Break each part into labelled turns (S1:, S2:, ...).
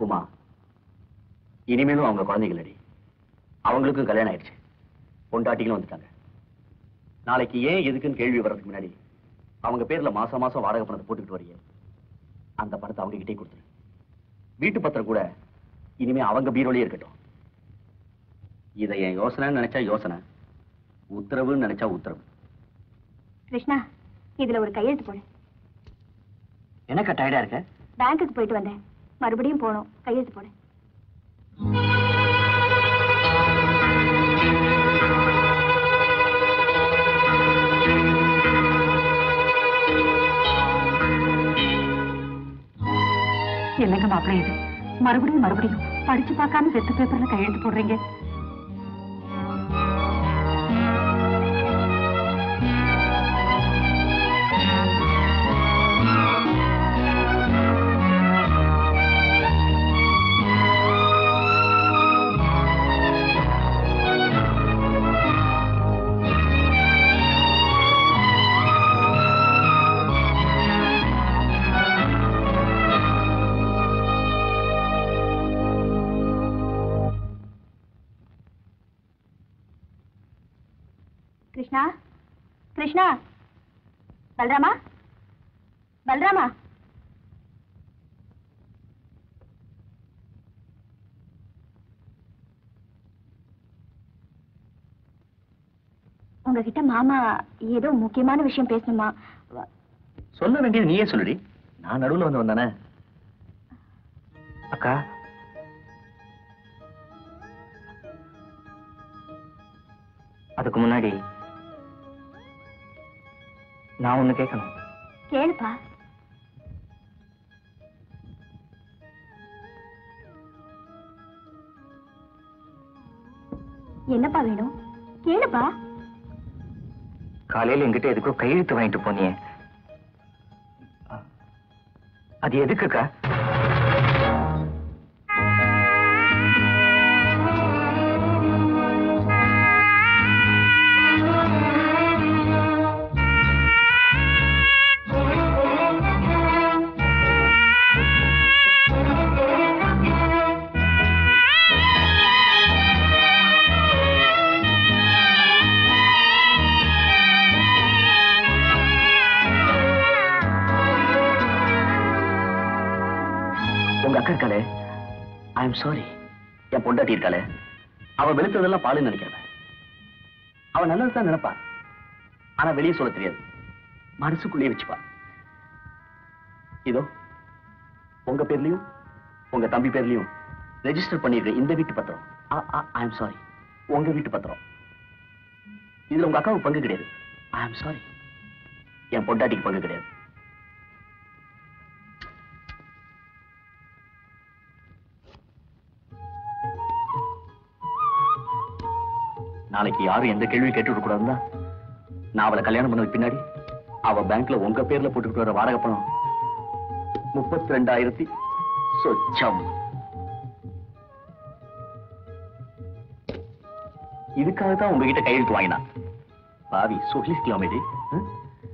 S1: உமா இனிமேலும் அவங்க குழந்தைகளடி அவங்களுக்கும் கல்யாணம் ஆயிடுச்சு பொண்டாட்டிகளும் வந்துட்டாங்க நாளைக்கு ஏன் எதுக்குன்னு கேள்வி வர்றதுக்கு முன்னாடி அவங்க பேர்ல மாசம் மாசம் வாடகை பணத்தை போட்டுக்கிட்டு வரீங்க அந்த பணத்தை அவங்க கிட்டே கொடுத்துரு வீட்டு பத்திரம் கூட இனிமே அவங்க பீரோலயே இருக்கட்டும் இதை என் யோசனைன்னு நினைச்சா யோசனை உத்தரவுன்னு நினைச்சா உத்தரவு
S2: கிருஷ்ணா இதுல ஒரு கையெழுத்து போடு
S1: எனக்கு டயர்டா இருக்க
S2: பேங்க்குக்கு போயிட்டு வந்தேன் மறுபடியும் போகணும் கையெழுத்து போடு என்னங்க மாப்பிள்ளை இது மறுபடியும் மறுபடியும் படிச்சு பார்க்காம வெத்து பேப்பர்ல கையெழுத்து போடுறீங்க கிருஷ்ணா கிருஷ்ணா பல்ராமா பல்ராமா உங்ககிட்ட மாமா ஏதோ முக்கியமான விஷயம் பேசணுமா வ-
S1: சொல்ல வேண்டியது நீயே சொல்லுடி நான் நடுவுல வந்து வந்தானே அக்கா அதுக்கு முன்னாடி நான் ஒண்ணு கேட்கணும்
S2: கேளுப்பா என்னப்பா வேணும் கேளுப்பா
S1: காலையில என்கிட்ட எதுக்கோ கையெழுத்து வாங்கிட்டு போனியே அது எதுக்குக்கா உங்க அக்கா இருக்காளே ஐ எம் சாரி என் பொண்டாட்டி இருக்காளே அவ வெளுத்ததெல்லாம் பாலுன்னு நினைக்கிறவன் அவ நல்லது தான் நினைப்பா ஆனா வெளியே சொல்ல தெரியாது மனசுக்குள்ளேயே வச்சுப்பா இதோ உங்க பேர்லயும் உங்க தம்பி பேர்லயும் ரெஜிஸ்டர் பண்ணிருக்க இந்த வீட்டு பத்திரம் ஐ எம் சாரி உங்க வீட்டு பத்திரம் இதுல உங்க அக்காவுக்கு பங்கு கிடையாது ஐ எம் சாரி என் பொண்டாட்டிக்கு பங்கு கிடையாது நாளைக்கு யாரும் எந்த கேள்வி கேட்டு கூடாதுன்னா நான் அவளை கல்யாணம் பண்ணதுக்கு பின்னாடி அவ பேங்க்ல உங்க பேர்ல போட்டுக்கிட்டு வர வாடகை பணம் முப்பத்தி ரெண்டாயிரத்தி சொச்சம் இதுக்காக தான் உங்ககிட்ட கையெழுத்து வாங்கினான் பாவி சொல்லிருக்கலாமேடி ம்?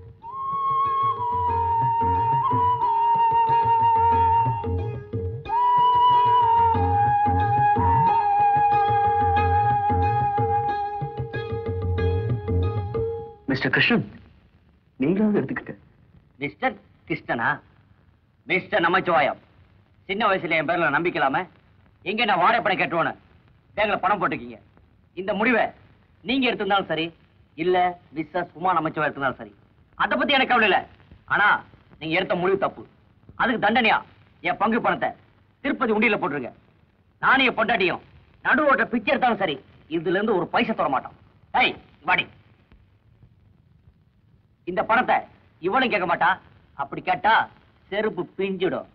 S1: மிஸ்டர் கிருஷ்ணன் நீங்களாவது எடுத்துக்கிட்ட
S3: மிஸ்டர் கிருஷ்ணனா மிஸ்டர் நமச்சிவாயம் சின்ன வயசுல என் பேர்ல நம்பிக்கலாம எங்க நான் வாடகை பணம் கட்டுவோன்னு பேங்க்ல பணம் போட்டுக்கீங்க இந்த முடிவை நீங்க எடுத்திருந்தாலும் சரி இல்ல மிஸ்ஸஸ் உமா நமச்சிவாயம் எடுத்திருந்தாலும் சரி அதை பத்தி எனக்கு கவலை இல்ல ஆனா நீங்க எடுத்த முடிவு தப்பு அதுக்கு தண்டனையா என் பங்கு பணத்தை திருப்பதி உண்டியில போட்டுருங்க நானும் என் பொண்டாட்டியும் நடு ஓட்ட பிச்சை எடுத்தாலும் சரி இதுல இருந்து ஒரு பைசா தர மாட்டோம் ஏய் வாடி இந்த பணத்தை இவனும் கேட்க மாட்டா அப்படி கேட்டா செருப்பு பிஞ்சிடும்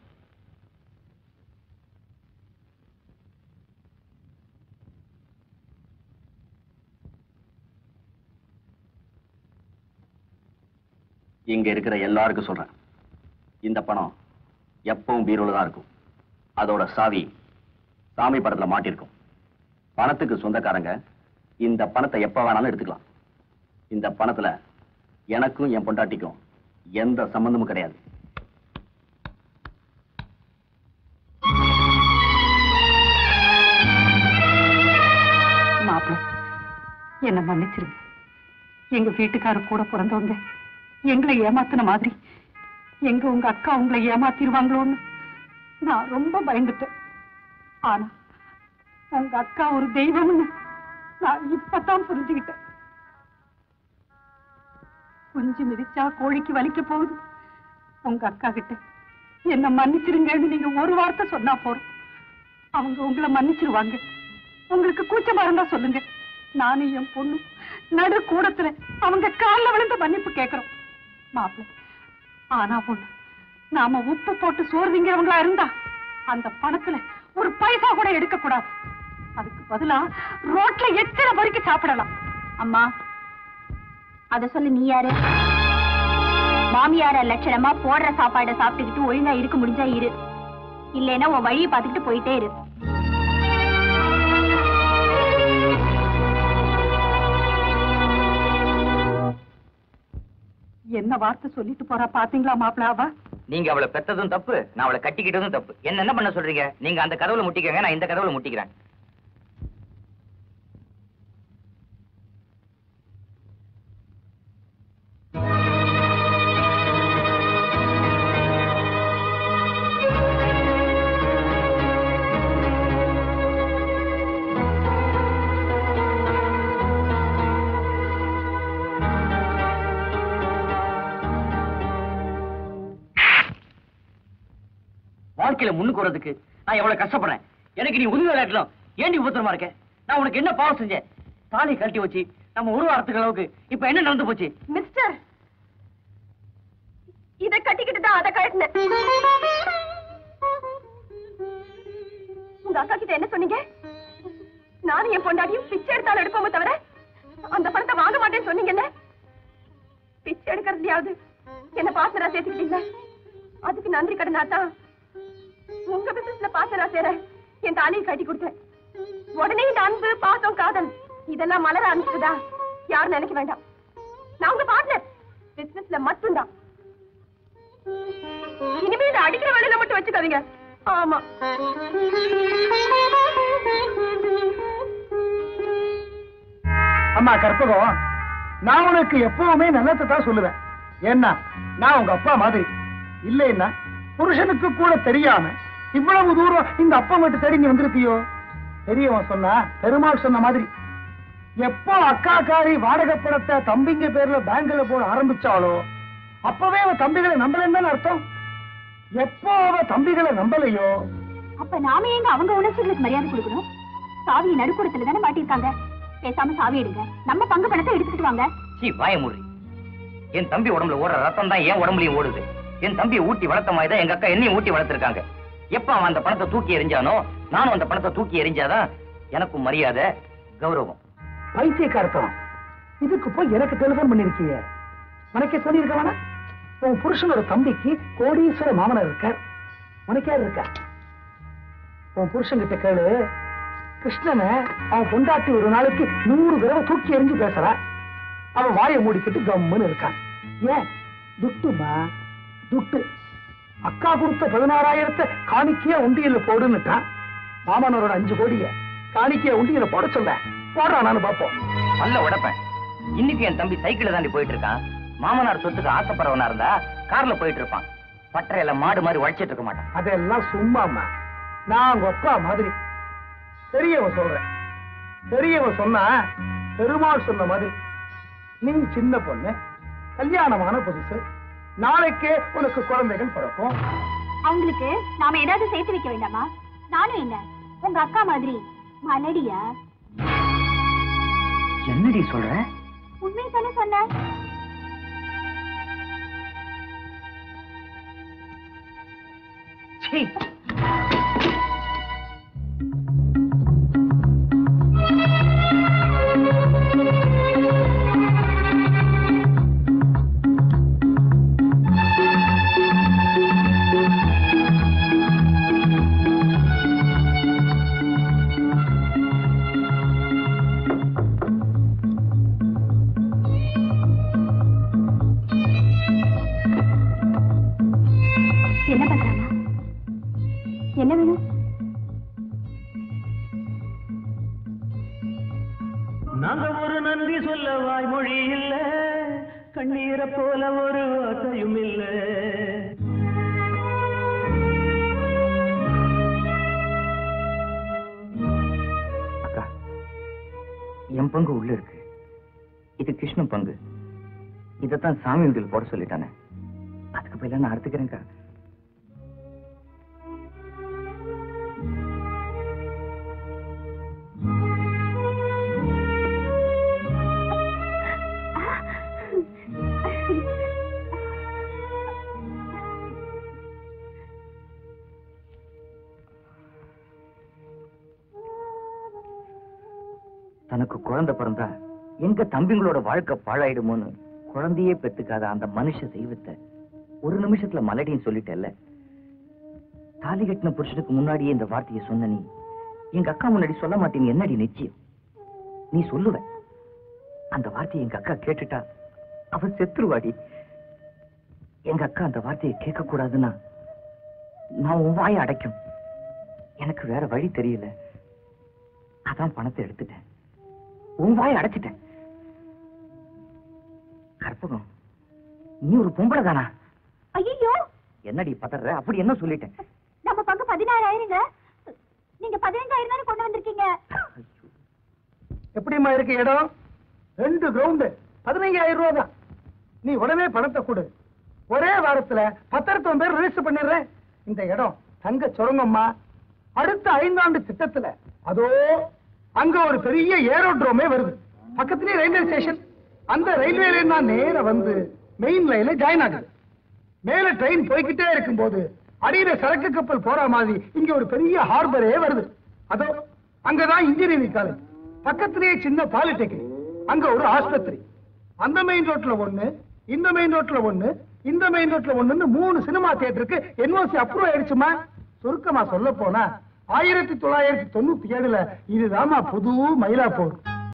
S1: இங்க இருக்கிற எல்லாருக்கும் சொல்றேன் இந்த பணம் எப்பவும் பீரோல தான் இருக்கும் அதோட சாவி சாமி படத்துல மாட்டிருக்கும் பணத்துக்கு சொந்தக்காரங்க இந்த பணத்தை எப்ப வேணாலும் எடுத்துக்கலாம் இந்த பணத்துல எனக்கும் என் பொண்டாட்டிக்கும் எந்த சம்பந்தமும் கிடையாது
S2: என்ன மன்னிச்சிருங்க எங்க வீட்டுக்காரர் கூட பிறந்தவங்க எங்களை ஏமாத்தின மாதிரி எங்க உங்க அக்கா உங்களை ஏமாத்திருவாங்களோன்னு நான் ரொம்ப பயந்துட்டேன் ஆனா உங்க அக்கா ஒரு தெய்வம்னு நான் இப்பதான் புரிஞ்சுக்கிட்டேன் குஞ்சு மிதிச்சா கோழிக்கு வலிக்க போகுது உங்க அக்கா கிட்ட என்ன மன்னிச்சிருங்கன்னு நீங்க ஒரு வார்த்தை சொன்னா போறோம் அவங்க உங்களை மன்னிச்சிருவாங்க உங்களுக்கு கூச்சமா இருந்தா சொல்லுங்க நானும் என் பொண்ணு நடு கூடத்துல அவங்க கால்ல விழுந்து மன்னிப்பு கேட்கிறோம் மாப்பிள்ளை ஆனா பொண்ணு நாம உப்பு போட்டு சோர்விங்கிறவங்களா இருந்தா அந்த பணத்துல ஒரு பைசா கூட எடுக்க கூடாது அதுக்கு பதிலா ரோட்ல எத்தனை பொறுக்கி சாப்பிடலாம்
S4: அம்மா அத சொல்லு நீ யாரு மாமியார லட்சணமா போடுற சாப்பாடை சாப்பிட்டுக்கிட்டு ஒழுங்கா இருக்க முடிஞ்சா இரு இல்லைன்னா உன் வழியை பார்த்துக்கிட்டு போயிட்டே இரு
S2: என்ன வார்த்தை சொல்லிட்டு போறா பாத்தீங்களா மாப்பிள்ள அவ
S3: நீங்க அவளை பெத்ததும் தப்பு நான் அவளை கட்டிக்கிட்டதும் தப்பு என்ன என்ன பண்ண சொல்றீங்க நீங்க அந்த கதவுல முட்டிக்கங்க நான் இந்த கதவுல முட்டிக்கிறேன் வாழ்க்கையில முன்னுக்கு வர்றதுக்கு நான் எவ்வளவு கஷ்டப்படுறேன் எனக்கு நீ உதவி விளையாட்டலாம் ஏண்டி உபத்திரமா இருக்க நான் உனக்கு என்ன பாவம் செஞ்சேன் தாலி கழட்டி வச்சு நம்ம ஒரு வாரத்துக்கு அளவுக்கு இப்ப என்ன நடந்து போச்சு
S4: மிஸ்டர் இத கட்டிக்கிட்டு தான் அதை கழட்டினேன் உங்க அக்கா கிட்ட என்ன சொன்னீங்க நானும் என் பொண்டாட்டியும் பிச்சை எடுத்தாலும் எடுப்போமே தவிர அந்த பணத்தை வாங்க மாட்டேன்னு சொன்னீங்கல்ல பிச்சை எடுக்கிறதுலயாவது என்ன பாசரா சேர்த்துக்கிட்டீங்க அதுக்கு நன்றி கடனா தான் உங்க பிசினஸ்ல பாசரா சேர என் தாலியை கட்டி கொடுத்தேன் உடனே இந்த அன்பு பாசம் காதல் இதெல்லாம் மலர ஆரம்பிச்சதா யாரும் நினைக்க வேண்டாம் நான் உங்க பார்ட்னர் பிசினஸ்ல மட்டும்தான் இனிமே இந்த அடிக்கிற வேலையில மட்டும் வச்சுக்காதீங்க ஆமா
S5: அம்மா கற்பகம் நான் உனக்கு எப்பவுமே நல்லதை தான் சொல்லுவேன் ஏன்னா நான் உங்க அப்பா மாதிரி இல்லைன்னா புருஷனுக்கு கூட தெரியாம இவ்வளவு தூரம் இந்த அப்பா மட்டும் தேடி நீ வந்திருப்பியோ பெரியவன் சொன்னா பெருமாள் சொன்ன மாதிரி எப்போ அக்காக்காரி வாடகை பணத்தை தம்பிங்க பேர்ல பேங்க்ல போட ஆரம்பிச்சாலோ அப்பவே அவ தம்பிகளை நம்பலன்னு அர்த்தம் எப்போ அவ தம்பிகளை நம்பலையோ
S4: அப்ப நாம எங்க அவங்க உணர்ச்சிகளுக்கு மரியாதை கொடுக்கணும் சாவியை நடுக்கூடத்துல தானே மாட்டிருக்காங்க பேசாம சாவி எடுங்க நம்ம பங்கு பணத்தை எடுத்துக்கிட்டு வாங்க
S3: சீ வாய மூடி என் தம்பி உடம்புல ஓடுற ரத்தம் தான் என் உடம்புலயும் ஓடுது என் தம்பியை ஊட்டி வளர்த்த மாதிரி தான் எங்க அக்கா என்னையும் ஊட்டி வளர்த்திருக்காங்க எப்ப அவன் அந்த பணத்தை தூக்கி எறிஞ்சானோ நானும் அந்த பணத்தை தூக்கி எறிஞ்சாதான் எனக்கும் மரியாதை கௌரவம்
S5: பைத்தியக்காரத்தனம் இதுக்கு போய் எனக்கு டெலிபோன் பண்ணிருக்கீங்க உனக்கே சொல்லியிருக்க வேணா உன் புருஷனோட தம்பிக்கு கோடீஸ்வர மாமனர் இருக்கார் உனக்கு யார் இருக்கா உன் புருஷன்கிட்ட கேளு கிருஷ்ணனை அவன் பொண்டாட்டி ஒரு நாளைக்கு நூறு தடவை தூக்கி எறிஞ்சு பேசுறா அவன் வாயை மூடிக்கிட்டு கம்முன்னு இருக்கான் ஏன் துட்டுமா துட்டு அக்கா கொடுத்த பதினாறாயிரத்தை காணிக்கையா உண்டியல்ல போடுன்னுட்டான் மாமனோட அஞ்சு கோடிய காணிக்கையா உண்டியல்ல போட சொல்ல போடுறானான்னு பாப்போம்
S3: நல்ல உடப்பேன் இன்னைக்கு என் தம்பி சைக்கிள் தாண்டி போயிட்டு இருக்கான் மாமனார் சொத்துக்கு ஆசைப்படுறவனா இருந்தா கார்ல போயிட்டு இருப்பான் பட்டறையில மாடு மாதிரி உழைச்சிட்டு இருக்க மாட்டான்
S5: அதெல்லாம் சும்மாம்மா நான் உங்க அப்பா மாதிரி பெரியவன் சொல்றேன் பெரியவன் சொன்னா பெருமாள் சொன்ன மாதிரி நீ சின்ன பொண்ணு கல்யாணமான புதுசு நாளைக்கே உனக்கு குழந்தைகள் பிறக்கும்
S4: அவங்களுக்கு நாம ஏதாவது சேர்த்து வைக்க வேண்டாமா நானும் என்ன உங்க அக்கா மாதிரி மலடியா
S3: என்னடி சொல்ற
S4: உண்மை தானே சொன்ன
S3: சீ
S4: என்ன பண்றாங்க
S6: நன்றி சொல்ல வாய்மொழி இல்ல கண்ணீரை போல ஒரு ஆசையும் இல்லை
S3: அக்கா என் பங்கு உள்ள இருக்கு இது கிருஷ்ணன் பங்கு இதைத்தான் சாமி வீட்டில் போட சொல்லிட்டானே அதுக்கு பதிலா நான் அறுத்துக்கிறேன்க்கா தனக்கு குழந்தை பிறந்தா எங்க தம்பிங்களோட வாழ்க்கை பாழாயிடுமோன்னு குழந்தையே பெத்துக்காத அந்த மனுஷ தெய்வத்தை ஒரு நிமிஷத்துல மலடின்னு சொல்லிட்டல்ல தாலி கட்டின புருஷனுக்கு முன்னாடியே இந்த வார்த்தையை சொன்ன நீ எங்க அக்கா முன்னாடி சொல்ல மாட்டேன்னு என்னடி நிச்சயம் நீ சொல்லுவ அந்த வார்த்தையை எங்க அக்கா கேட்டுட்டா அவ செத்துருவாடி எங்க அக்கா அந்த வார்த்தையை கேட்க கூடாதுன்னா நான் உன் வாயை அடைக்கும் எனக்கு வேற வழி தெரியல அதான் பணத்தை எடுத்துட்டேன் உன் வாயை அடைச்சிட்டேன் கற்பகம் நீ ஒரு பொம்பளை தானா
S4: ஐயோ
S3: என்னடி பதற அப்படி என்ன சொல்லிட்டேன்
S4: நம்ம பங்கு பதினாறாயிரங்க நீங்க பதினஞ்சாயிரம் தானே கொண்டு வந்திருக்கீங்க
S5: எப்படிம்மா இருக்கு இடம் ரெண்டு கிரவுண்டு பதினைஞ்சாயிரம் ரூபாய் தான் நீ உடனே பணத்தை கொடு ஒரே வாரத்துல பத்திரத்தொன் பேர் ரிஜிஸ்டர் பண்ணிடுறேன் இந்த இடம் தங்க சுரங்கம்மா அடுத்த ஐந்தாண்டு திட்டத்துல அதோ அங்க ஒரு பெரிய ஏரோட்ரோமே வருது பக்கத்துலயே ரயில்வே ஸ்டேஷன் அந்த ரயில்வே லைன் தான் நேரா வந்து மெயின் லைன்ல ஜாயின் ஆகுது மேல ட்ரெயின் போய்கிட்டே இருக்கும்போது அடியில சரக்கு கப்பல் போற மாதிரி இங்க ஒரு பெரிய ஹார்பரே வருது அதோ அங்கதான் இன்ஜினியரிங் காலேஜ் பக்கத்திலேயே சின்ன பாலிடெக்னிக் அங்க ஒரு ஆஸ்பத்திரி அந்த மெயின் ரோட்ல ஒண்ணு இந்த மெயின் ரோட்ல ஒண்ணு இந்த மெயின் ரோட்ல ஒண்ணுன்னு மூணு சினிமா தியேட்டருக்கு என்ஓசி அப்ரூவ் ஆயிடுச்சுமா சுருக்கமா சொல்ல போனா ஆயிரத்தி தொள்ளாயிரத்தி தொண்ணூத்தி ஏழுல இதுதாம்மா புது மயிலாப்பூர்